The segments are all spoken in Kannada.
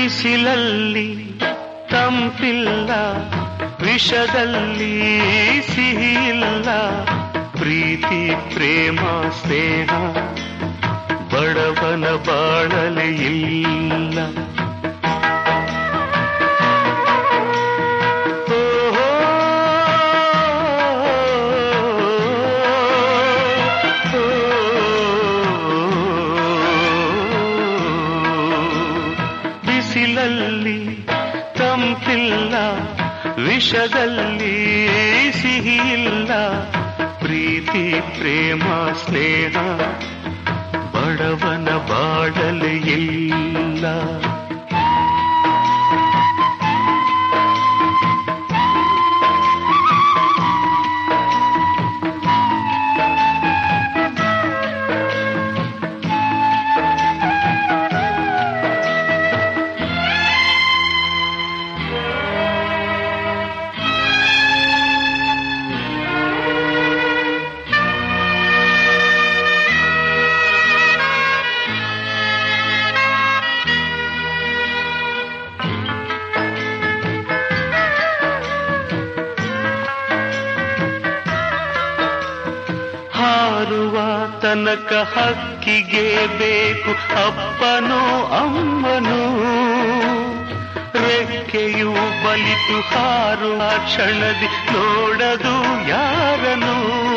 ಬಿಸಿಲಲ್ಲಿ ತಂಪಿಲ್ಲ ವಿಷದಲ್ಲಿ ಸಿಹಿಲ್ಲ ಪ್ರೀತಿ ಪ್ರೇಮ ಸ್ನೇಹ ಬಡವನ ಬಾಳಲೆ ಇಲ್ಲ ಓಹೋ, ಬಿಸಿಲಲ್ಲಿ ತಂಪಿಲ್ಲ ವಿಷದಲ್ಲಿ ಸಿಹಿಲ್ಲ ಪ್ರೀತಿ ಪ್ರೇಮ ಸ್ನೇಹ ಬಡವನ ಬಾಡಲು ಇಲ್ಲ ಹಾರುವ ತನಕ ಹಕ್ಕಿಗೆ ಬೇಕು ಅಪ್ಪನೋ ಅಮ್ಮನೋ ರೆಕ್ಕೆಯು ಬಲಿತು ಹಾರುವ ಕ್ಷಣದಿ ನೋಡದು ಯಾರನು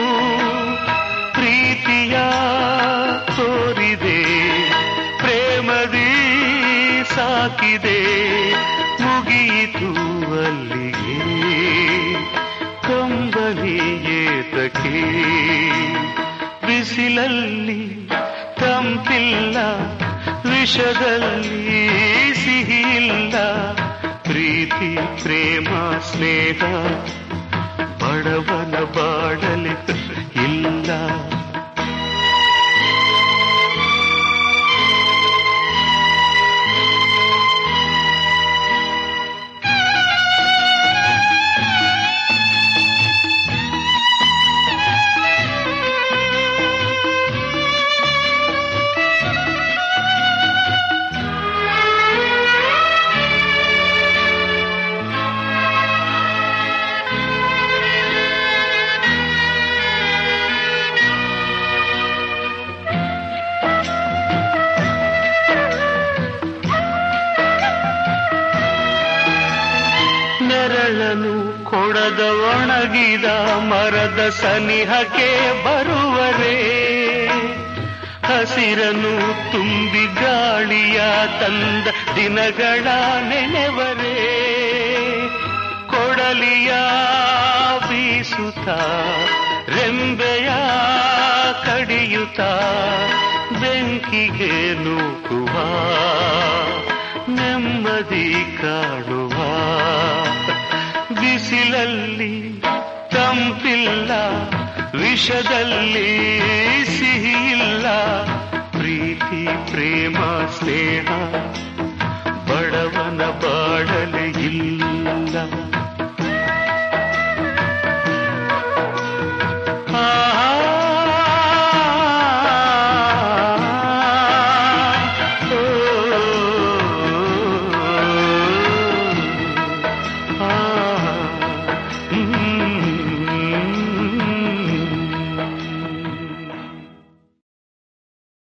ಪ್ರೀತಿಯ ತೋರಿದೆ ಪ್ರೇಮದಿ ಸಾಕಿದೆ ಮುಗಿಯಿತು ಅಲ್ಲಿಗೆ ಕಂಬನಿ ಏತಕ್ಕೆ ಬಿಸಿಲಲ್ಲಿ ತಂಪಿಲ್ಲ ವಿಷದಲ್ಲಿ ಸಿಹಿಲ್ಲ ಪ್ರೀತಿ ಪ್ರೇಮ ಸ್ನೇಹ ಬಡವನ ಬಾಡಲಿ ಇಲ್ಲ ನೆರಳನು ಕೊಡದ ಒಣಗಿದ ಮರದ ಸನಿಹಕ್ಕೆ ಬರುವರೇ ಹಸಿರನು ತುಂಬಿ ಗಾಳಿಯ ತಂದ ದಿನಗಳ ನೆನೆವರೇ ಕೊಡಲಿಯ ಬೀಸುತ್ತ ರೆಂಬೆಯ ಕಡಿಯುತ್ತ ಬೆಂಕಿಗೆ ನೂಕುವ ನೆಮ್ಮದಿ ಕಾಣುವ ಬಿಸಿಲಲ್ಲಿ ತಂಪಿಲ್ಲ ವಿಷದಲ್ಲಿ ಸಿಹಿಲ್ಲ ಪ್ರೀತಿ ಪ್ರೇಮ ಸ್ನೇಹ ಬಡವನ ಬಾಡಲೆ ಇಲ್ಲ